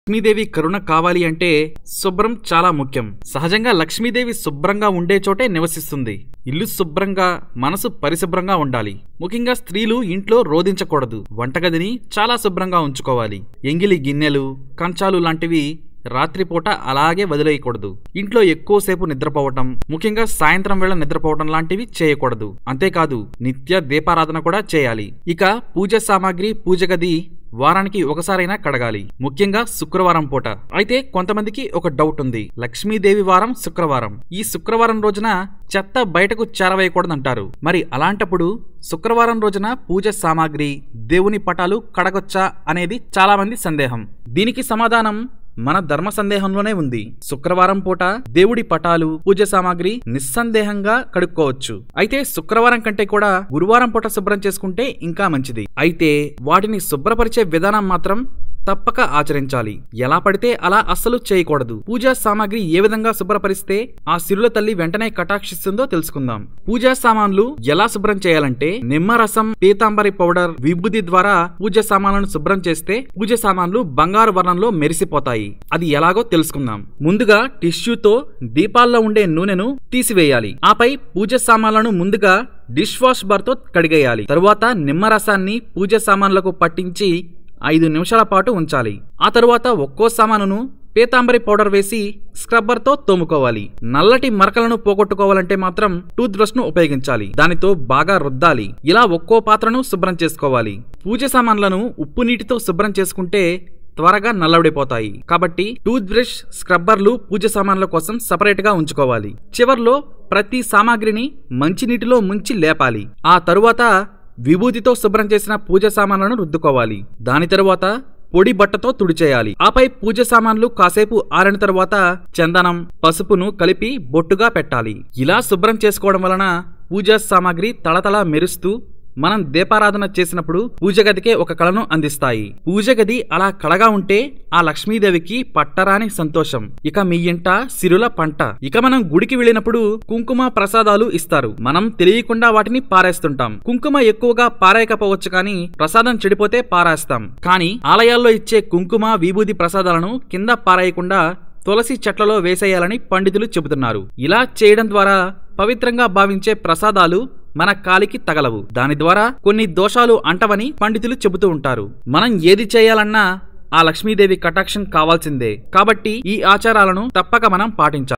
లక్ష్మీదేవి కరుణ కావాలి అంటే శుభ్రం చాలా ముఖ్యం సహజంగా లక్ష్మీదేవి శుభ్రంగా ఉండే చోటే నివసిస్తుంది ఇల్లు శుభ్రంగా మనసు పరిశుభ్రంగా ఉండాలి ముఖ్యంగా స్త్రీలు ఇంట్లో రోధించకూడదు వంటగదిని చాలా శుభ్రంగా ఉంచుకోవాలి ఎంగిలి గిన్నెలు కంచాలు లాంటివి రాత్రిపూట అలాగే వదిలేయకూడదు ఇంట్లో ఎక్కువసేపు నిద్రపోవటం ముఖ్యంగా సాయంత్రం వేళ నిద్రపోవటం లాంటివి చేయకూడదు అంతేకాదు నిత్య దీపారాధన కూడా చేయాలి ఇక పూజ సామాగ్రి పూజ గది వారానికి ఒకసారైనా కడగాలి ముఖ్యంగా శుక్రవారం పూట అయితే కొంతమందికి ఒక డౌట్ ఉంది లక్ష్మీదేవి వారం శుక్రవారం ఈ శుక్రవారం రోజున చెత్త బయటకు చేరవేయకూడదంటారు మరి అలాంటప్పుడు శుక్రవారం రోజున పూజ సామాగ్రి దేవుని పటాలు కడగొచ్చా అనేది చాలా మంది సందేహం దీనికి సమాధానం మన ధర్మ సందేహంలోనే ఉంది శుక్రవారం పూట దేవుడి పటాలు పూజ సామాగ్రి నిస్సందేహంగా కడుక్కోవచ్చు అయితే శుక్రవారం కంటే కూడా గురువారం పూట శుభ్రం చేసుకుంటే ఇంకా మంచిది అయితే వాటిని శుభ్రపరిచే విధానం మాత్రం తప్పక ఆచరించాలి ఎలా పడితే అలా అస్సలు చేయకూడదు పూజా సామాగ్రి ఏ విధంగా శుభ్రపరిస్తే ఆ సిరుల తల్లి వెంటనే కటాక్షిస్తుందో తెలుసుకుందాం పూజా సామాన్లు ఎలా శుభ్రం చేయాలంటే నిమ్మరసం పీతాంబరి పౌడర్ విభూది ద్వారా పూజ సామాన్లను శుభ్రం చేస్తే పూజ సామాన్లు బంగారు వర్ణంలో మెరిసిపోతాయి అది ఎలాగో తెలుసుకుందాం ముందుగా టిష్యూతో దీపాల్లో ఉండే నూనెను తీసివేయాలి ఆపై పూజ సామాన్లను ముందుగా డిష్ వాష్ బార్ తో కడిగేయాలి తరువాత నిమ్మరసాన్ని పూజ సామాన్లకు పట్టించి ఐదు నిమిషాల పాటు ఉంచాలి ఆ తరువాత ఒక్కో సామానును పీతాంబరి పౌడర్ వేసి స్క్రబ్బర్తో తోముకోవాలి నల్లటి మరకలను పోగొట్టుకోవాలంటే మాత్రం టూత్ బ్రష్ ను ఉపయోగించాలి దానితో బాగా రుద్దాలి ఇలా ఒక్కో పాత్రను శుభ్రం చేసుకోవాలి పూజ సామాన్లను ఉప్పు నీటితో శుభ్రం చేసుకుంటే త్వరగా నల్లబడిపోతాయి కాబట్టి టూత్ బ్రష్ స్క్రబ్బర్లు పూజ సామాన్ల కోసం సపరేట్ గా ఉంచుకోవాలి చివర్లో ప్రతి సామాగ్రిని మంచినీటిలో ముంచి లేపాలి ఆ తరువాత విభూతితో శుభ్రం చేసిన పూజ సామాన్లను రుద్దుకోవాలి దాని తరువాత పొడి బట్టతో తుడిచేయాలి ఆపై పూజ సామాన్లు కాసేపు ఆరిన తరువాత చందనం పసుపును కలిపి బొట్టుగా పెట్టాలి ఇలా శుభ్రం చేసుకోవడం వలన పూజా సామాగ్రి తళతళ మెరుస్తూ మనం దీపారాధన చేసినప్పుడు పూజ గదికే ఒక కళను అందిస్తాయి పూజ గది అలా కళగా ఉంటే ఆ లక్ష్మీదేవికి పట్టరాని సంతోషం ఇక మీ ఇంట సిరుల పంట ఇక మనం గుడికి వెళ్ళినప్పుడు కుంకుమ ప్రసాదాలు ఇస్తారు మనం తెలియకుండా వాటిని పారేస్తుంటాం కుంకుమ ఎక్కువగా పారేయకపోవచ్చు కానీ ప్రసాదం చెడిపోతే పారేస్తాం కానీ ఆలయాల్లో ఇచ్చే కుంకుమ విభూది ప్రసాదాలను కింద పారేయకుండా తులసి చెట్లలో వేసేయాలని పండితులు చెబుతున్నారు ఇలా చేయడం ద్వారా పవిత్రంగా భావించే ప్రసాదాలు మన కాలికి తగలవు దాని ద్వారా కొన్ని దోషాలు అంటవని పండితులు చెబుతూ ఉంటారు మనం ఏది చేయాలన్నా ఆ లక్ష్మీదేవి కటాక్షం కావాల్సిందే కాబట్టి ఈ ఆచారాలను తప్పక మనం పాటించాలి